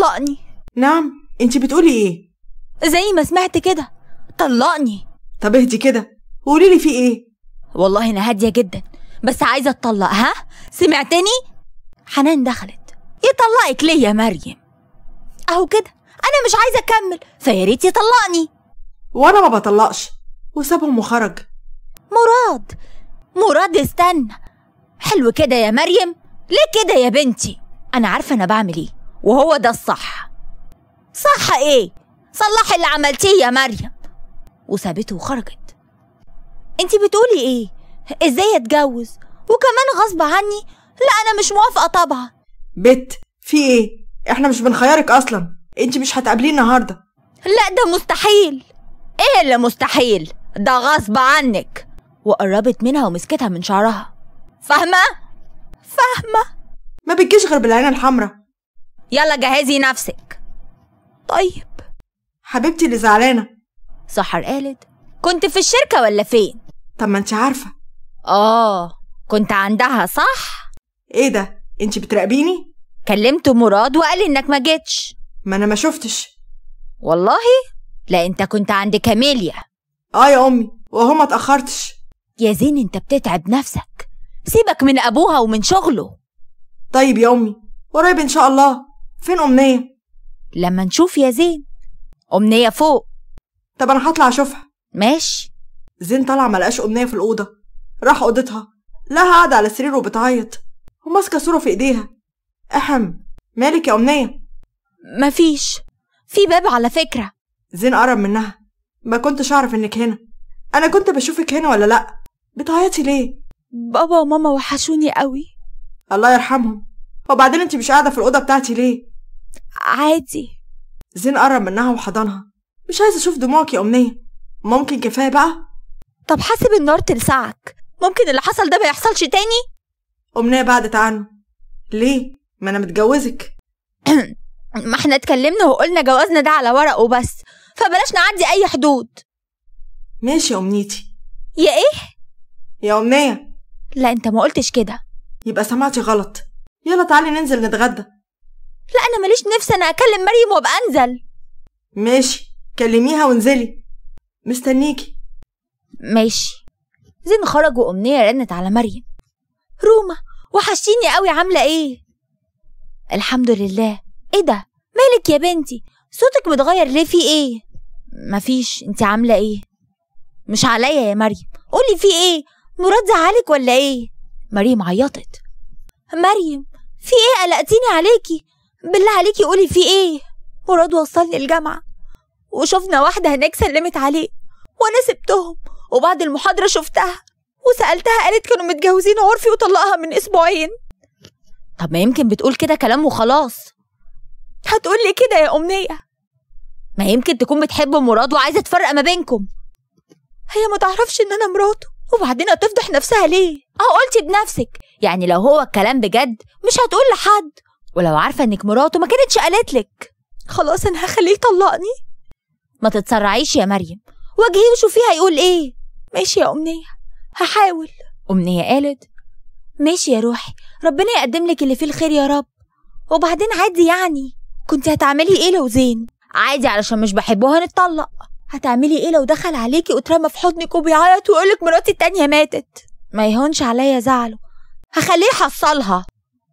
طلقني نعم انت بتقولي ايه زي ما سمعت كده طلقني طب اهدي كده قولي لي في ايه والله انا هاديه جدا بس عايزه اتطلق ها سمعتني حنان دخلت يطلقك ليه يا مريم اهو كده انا مش عايزه اكمل فيا ريت يطلقني وانا ما بطلقش وسابهم وخرج مراد مراد استنى حلو كده يا مريم ليه كده يا بنتي انا عارفه انا بعمل ايه وهو ده الصح صح ايه صلحي اللي عملتيه يا مريم وسابته وخرجت انتي بتقولي ايه ازاي اتجوز وكمان غصب عني لا انا مش موافقه طبعا بت في ايه احنا مش بنخيرك اصلا انت مش هتقابليه النهارده لا ده مستحيل ايه اللي مستحيل ده غصب عنك وقربت منها ومسكتها من شعرها فاهمه فاهمه ما بتجيش غير بالعين الحمراء يلا جهزي نفسك طيب حبيبتي اللي زعلانه سحر قالت كنت في الشركة ولا فين؟ طب ما انت عارفه آه كنت عندها صح؟ ايه ده انت بتراقبيني كلمت مراد وقال إنك ما جيتش ما انا ما شفتش والله؟ لا أنت كنت عند كاميليا اه يا امي وهو ما اتاخرتش يا زين أنت بتتعب نفسك سيبك من أبوها ومن شغله طيب يا امي قريب ان شاء الله فين امنيه لما نشوف يا زين أمنية فوق طب انا هطلع اشوفها ماشي زين طلع ما لقاش امنيه في الاوضه راح اوضتها لها قاعده على السرير وبتعيط وماسكه صوره في ايديها احم مالك يا امنيه مفيش في باب على فكرة زين قرب منها ما كنتش اعرف انك هنا انا كنت بشوفك هنا ولا لا بتعيطي ليه بابا وماما وحشوني قوي الله يرحمهم وبعدين انت مش قاعده في الاوضه بتاعتي ليه عادي زين قرب منها وحضنها مش عايزه اشوف دموعك يا امنيه ممكن كفايه بقى طب حاسب النار تلسعك ممكن اللي حصل ده ما يحصلش تاني امنيه بعدت عنه ليه ما انا متجوزك ما احنا اتكلمنا وقلنا جوازنا ده على ورق وبس فبلاش نعدي اي حدود ماشي يا امنيتي يا ايه يا امنيه لا انت ما قلتش كده يبقى سمعتي غلط يلا تعالي ننزل نتغدى لا انا ماليش نفس انا اكلم مريم وابقى انزل ماشي كلميها وانزلي مستنيكي ماشي زين خرج وامنيه رنت على مريم روما وحشتيني قوي عامله ايه الحمد لله ايه ده مالك يا بنتي صوتك متغير ليه في ايه مفيش انت عامله ايه مش عليا يا مريم قولي في ايه مراد زعلك ولا ايه مريم عيطت مريم في ايه قلقتيني عليكي بالله عليكي قولي في ايه مراد وصلني الجامعه وشفنا واحده هناك سلمت عليه وانا سبتهم وبعد المحاضره شفتها وسالتها قالت كانوا متجوزين عرفي وطلقها من اسبوعين طب ما يمكن بتقول كده كلام وخلاص هتقولي كده يا أمنية ما يمكن تكون بتحب مراد وعايزة تفرق ما بينكم هي ما تعرفش إن أنا مراته وبعدين هتفضح نفسها ليه؟ اه قلتي بنفسك يعني لو هو الكلام بجد مش هتقول لحد ولو عارفة إنك مراته ما كانتش قالتلك خلاص أنا هخليه يطلقني ما تتسرعيش يا مريم واجهيه وشوفيه هيقول إيه ماشي يا أمنية هحاول أمنية قالت ماشي يا روحي ربنا يقدم لك اللي فيه الخير يا رب وبعدين عادي يعني كنت هتعملي ايه لو زين عادي علشان مش بحبه هنتطلق هتعملي ايه لو دخل عليكي واترمى في حضنك وبيعيط ويقولك مراتي التانية ماتت ما يهونش عليا زعله هخليه يحصلها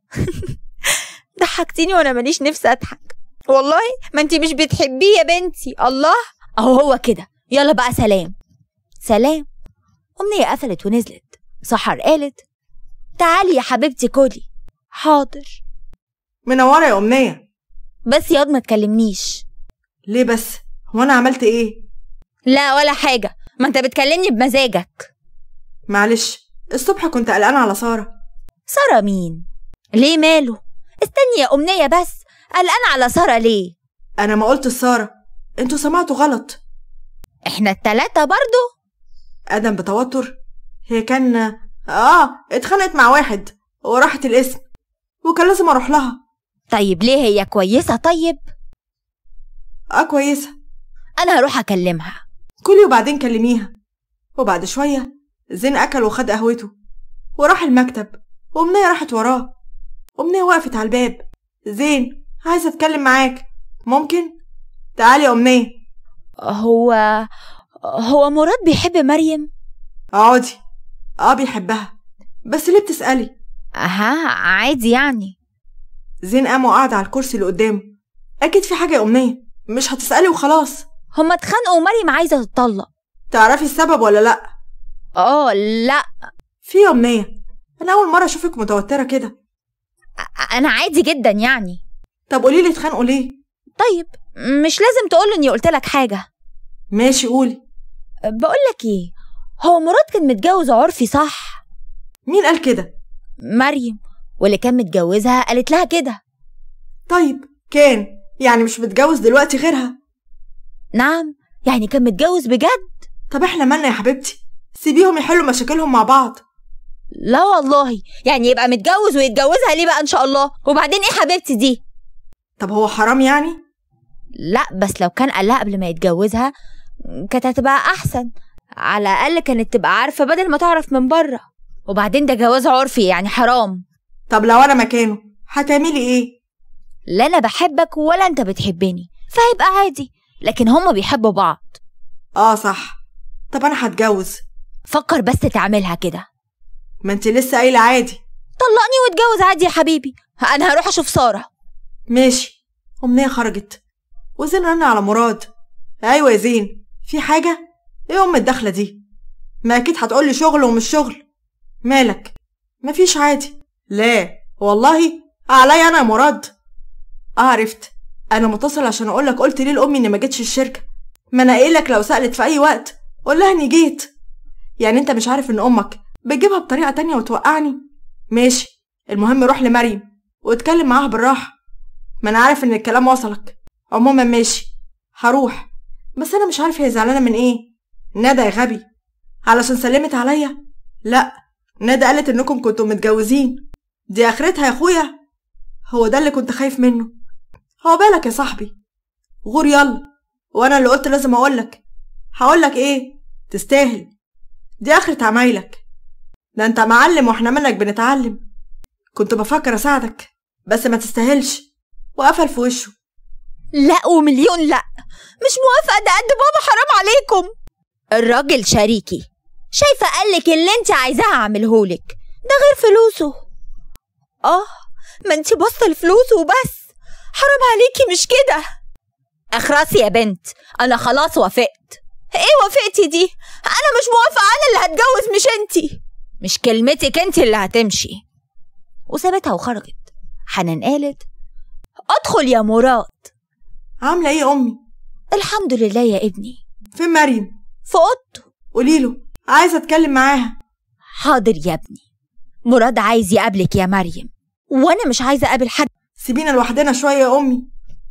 ضحكتيني وانا ماليش نفسي اضحك والله ما انتي مش بتحبيه يا بنتي الله اهو هو كده يلا بقى سلام سلام أمنية قفلت ونزلت سحر قالت تعالي يا حبيبتي كلي حاضر منوره يا امنيه بس ياض ما تكلمنيش ليه بس هو انا عملت ايه لا ولا حاجة ما انت بتكلمني بمزاجك معلش الصبح كنت قلقانه على ساره سارة مين ليه ماله استني يا أمنية بس قلقان على سارة ليه انا ما قلت لساره انتوا سمعتوا غلط احنا التلاتة برضو ادم بتوتر هي كان اه اتخانقت مع واحد وراحت الاسم وكان لازم اروح لها طيب ليه هي كويسة طيب اه كويسه أنا هروح أكلمها كلي وبعدين كلميها وبعد شويه زين اكل وخد قهوته وراح المكتب وأمنية راحت وراه أمنية وقفت على الباب زين عايزة أتكلم معاك ممكن؟ تعالي يا أمنية هو هو مراد بيحب مريم اقعدي اه بيحبها بس ليه بتسألي؟ اها عادي يعني زين قام وقعد على الكرسي اللي قدامه أكيد في حاجة يا أمنية مش هتسألي وخلاص هما اتخانقوا ومريم عايزه تتطلق تعرفي السبب ولا لأ؟ اه لا في يا أمنية أنا أول مرة أشوفك متوترة كده أ- انا عادي جدا يعني طب قولي لي اتخانقوا ليه؟ طيب مش لازم تقول اني قلت لك حاجه ماشي قولي بقول لك ايه هو مراد كان متجوز عرفي صح مين قال كده؟ مريم واللي كان متجوزها قالت لها كده طيب كان يعني مش متجوز دلوقتي غيرها نعم يعني كان متجوز بجد طب احنا مالنا يا حبيبتي سيبيهم يحلوا مشاكلهم مع بعض لا والله يعني يبقى متجوز ويتجوزها ليه بقى ان شاء الله وبعدين ايه حبيبتي دي طب هو حرام يعني؟ لا بس لو كان قالها قبل ما يتجوزها كانت هتبقى احسن على الاقل كانت تبقى عارفه بدل ما تعرف من بره وبعدين ده جواز عرفي يعني حرام طب لو أنا مكانه هتعملي إيه؟ لا انا بحبك ولا انت بتحبني فهيبقى عادي لكن هما بيحبوا بعض آه صح طب أنا هتجوز فكر بس تعملها كده ما انت لسه قايلة عادي طلقني واتجوز عادي يا حبيبي انا هروح اشوف ساره ماشي أمنية خرجت وزين رن على مراد أيوة يا زين في حاجة؟ إيه أم الدخلة دي؟ ما أكيد هتقولي شغل ومش شغل مالك؟ مفيش عادي لا والله عليا أنا يا مراد آه عرفت أنا متصل عشان أقولك قلت ليه لأمي إني ما جيتش الشركة ما أنا قايلك لو سألت في أي وقت قول لها إني جيت يعني أنت مش عارف إن أمك بتجيبها بطريقة تانية وتوقعني ماشي المهم روح لمريم واتكلم معاها بالراحة ما أنا عارف إن الكلام وصلك عموما ماشي هروح بس أنا مش عارف هي زعلانة من إيه ندى يا غبي علشان سلمت عليا لا ندى قالت إنكم كنتوا متجوزين دي آخرتها يا أخويا هو ده اللي كنت خايف منه هو بالك يا صاحبي غور يلا وأنا اللي قلت لازم أقولك هقولك إيه تستاهل دي آخرة عمايلك ده أنت معلم وإحنا منك بنتعلم كنت بفكر أساعدك بس ما تستاهلش وقفل في وشه لا ومليون لا مش موافقه ده قد بابا حرام عليكم الراجل شريكي شايفه قالك اللي انت عايزاه اعملهولك ده غير فلوسه اه ما انت باصه لفلوسه وبس حرام عليكي مش كده اخرسي يا بنت انا خلاص وافقت ايه وافقتي دي انا مش موافقه انا اللي هتجوز مش انتي مش كلمتك انت اللي هتمشي وسابتها وخرجت حنان قالت ادخل يا مراد عاملة إيه يا أمي الحمد لله يا ابني فين مريم في اوضته قوليله عايزة أتكلم معاها حاضر يا ابني مراد عايز يقابلك يا مريم وانا مش عايزه اقابل حد سيبينا لوحدنا شوية يا أمي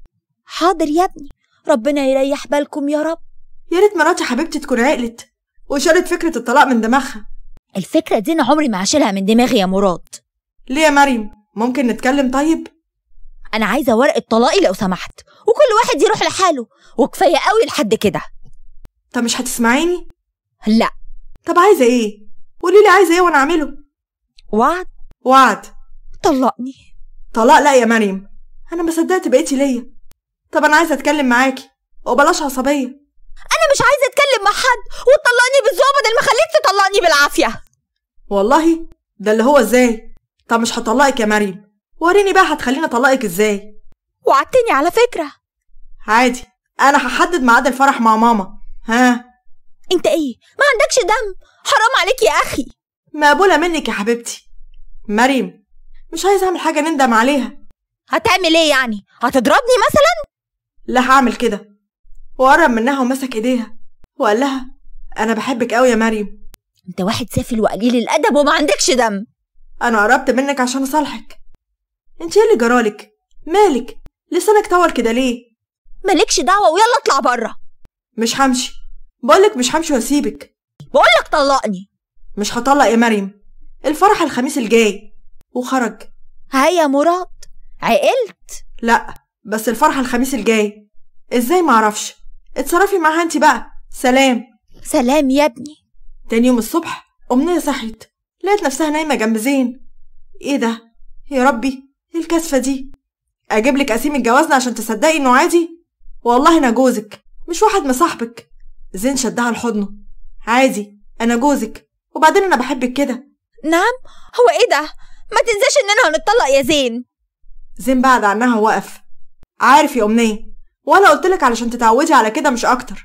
حاضر يا ابني ربنا يريح بالكم يا رب يا ريت مراتي حبيبتي تكون عقلت وشالت فكرة الطلاق من دماغها الفكره دي انا عمري ما هشيلها من دماغي يا مراد ليه يا مريم ممكن نتكلم طيب انا عايزه ورقه طلاقي لو سمحت وكل واحد يروح لحاله وكفايه قوي لحد كده طب مش هتسمعيني لا طب عايزة إيه قوليلي عايزة إيه وأنا أعمله وعد وعد طلقني طلاق لا يا مريم أنا ما صدقت بقيتي ليا طب أنا عايزة أتكلم معاكي وبلاش عصبية انا مش عايزه اتكلم مع حد وتطلقني بالذوق بدل ما خليك تطلقني بالعافيه والله ده اللي هو إزاي طب مش هطلقك يا مريم وريني بقى هتخليني أطلقك إزاي وعدتني على فكره عادي أنا هحدد ميعاد الفرح مع ماما ها انت ايه ما عندكش دم حرام عليك يا اخي مقبولة منك يا حبيبتي مريم مش عايزة أعمل حاجة نندم عليها هتعمل ايه يعني هتضربني مثلا لا هعمل كده وقرب منها ومسك ايديها وقال لها انا بحبك قوي يا مريم انت واحد سافل وقليل الادب وما عندكش دم انا قربت منك عشان اصالحك انت ايه اللي جرالك مالك لسانك طول كده ليه مالكش دعوه ويلا اطلع بره مش همشي بقولك مش همشي واسيبك بقولك طلقني مش هطلق يا مريم الفرح الخميس الجاي وخرج هاي يا مراد عقلت لا بس الفرح الخميس الجاي ازاي معرفش اتصرفي معاها انت بقى سلام سلام يا ابني تاني يوم الصبح أمنية صحيت لقيت نفسها نايمة جنب زين ايه ده يا ربي ايه الكسفة دي اجيب لك قسيم الجوازنا عشان تصدقي انه عادي والله انا جوزك مش واحد مصاحبك زين شدها لحضنه عادي انا جوزك وبعدين انا بحبك كده نعم هو ايه ده ما تنساش اننا هنتطلق يا زين زين بعد عنها وقف عارف يا أمنية وأنا قلتلك علشان تتعودي على كده مش أكتر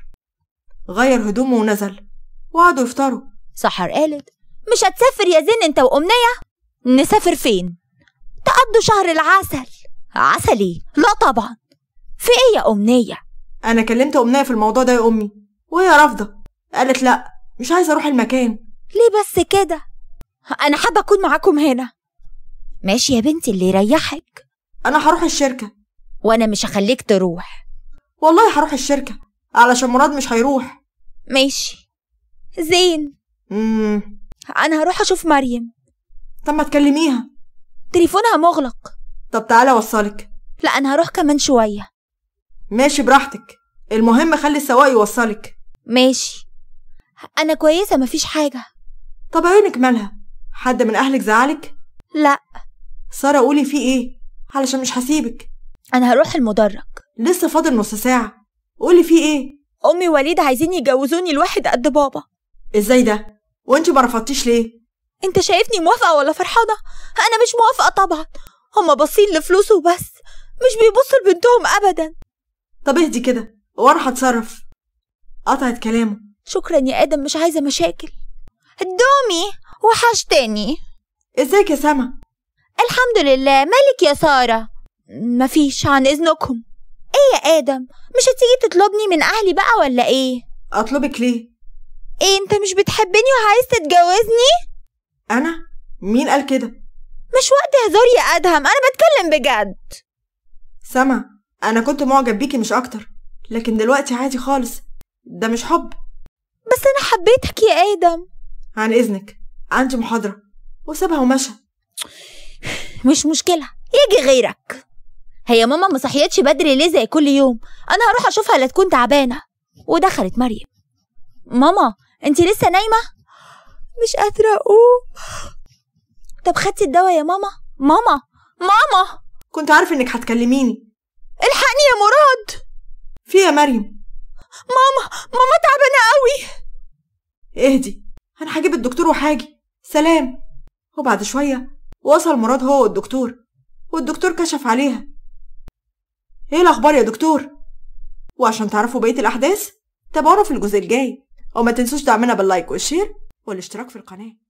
غير هدومه ونزل وقعدوا يفطروا سحر قالت مش هتسافر يا زين انت وامنيه نسافر فين تقضوا شهر العسل عسلي لا طبعا في ايه يا امنيه أنا كلمت أمنية في الموضوع ده يا أمي وهي رافضة قالت لأ مش عايزة أروح المكان ليه بس كده انا حابه اكون معاكم هنا ماشي يا بنتي اللي يريحك أنا هروح الشركة وانا مش هخليك تروح والله هروح الشركة علشان مراد مش هيروح ماشي زين مم. انا هروح اشوف مريم طب ما تكلميها تليفونها مغلق طب تعالى أوصلك لا انا هروح كمان شويه ماشي براحتك المهم خلي السواق يوصلك ماشي انا كويسه مفيش حاجه طب عينك مالها حد من أهلك زعلك لا سارة قولي فيه إيه علشان مش هسيبك انا هروح المدرج لسه فاضل نص ساعة قولي فيه إيه امي ووليد عايزين يجوزوني لواحد قد بابا ازاي ده وانت ما رفضتيش ليه انت شايفني موافقه ولا فرحانه انا مش موافقه طبعا هما باصين لفلوسه وبس مش بيبصوا لبنتهم ابدا طب اهدي كده وانا هتصرف قطعت كلامه شكرا يا ادم مش عايزه مشاكل دومي وحشتني ازيك يا سما الحمد لله مالك يا ساره مفيش عن اذنكم ايه يا ادم مش هتيجي تطلبني من اهلي بقى ولا ايه اطلبك ليه ايه انت مش بتحبني وعايز تتجوزني انا مين قال كده مش وقت هزار يا ادهم انا بتكلم بجد سما انا كنت معجب بيكي مش اكتر لكن دلوقتي عادي خالص ده مش حب بس انا حبيتك يا ادم عن اذنك عندي محاضرة وسابها ومشى مش مشكله يجي غيرك هي ماما ما صحيتش بدري ليه زي كل يوم انا هروح اشوفها لا تكون تعبانه ودخلت مريم ماما انت لسه نايمه مش قادره اقوم طب خدتي الدواء يا ماما ماما ماما كنت عارف انك هتكلميني الحقني يا مراد في يا مريم ماما ماما تعبانه قوي اهدي انا هجيب الدكتور وحاجي سلام وبعد شوية وصل مراد هو والدكتور والدكتور كشف عليها ايه الاخبار يا دكتور وعشان تعرفوا بقية الاحداث تابعونا في الجزء الجاي وما تنسوش دعمنا باللايك والشير والاشتراك في القناه